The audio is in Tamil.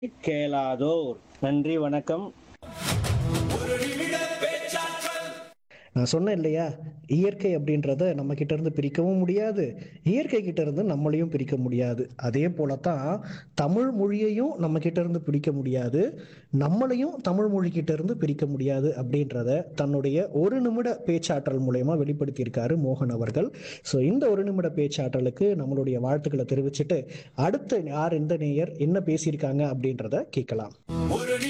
கேளாதோர் நன்றி வணக்கம் நான் சொன்னேன் இல்லையா இயற்கை அப்படின்றத நம்ம கிட்ட இருந்து பிரிக்கவும் முடியாது இயற்கை கிட்ட இருந்து நம்மளையும் பிரிக்க முடியாது அதே போலத்தான் தமிழ் மொழியையும் நம்ம கிட்ட இருந்து பிரிக்க முடியாது நம்மளையும் தமிழ் மொழி கிட்ட இருந்து பிரிக்க முடியாது அப்படின்றத தன்னுடைய ஒரு நிமிட பேச்சாற்றல் மூலயமா வெளிப்படுத்தியிருக்காரு மோகன் அவர்கள் ஸோ இந்த ஒரு நிமிட பேச்சாற்றலுக்கு நம்மளுடைய வாழ்த்துக்களை தெரிவிச்சுட்டு அடுத்த யார் எந்த நேயர் என்ன பேசியிருக்காங்க அப்படின்றத கேட்கலாம் ஒரு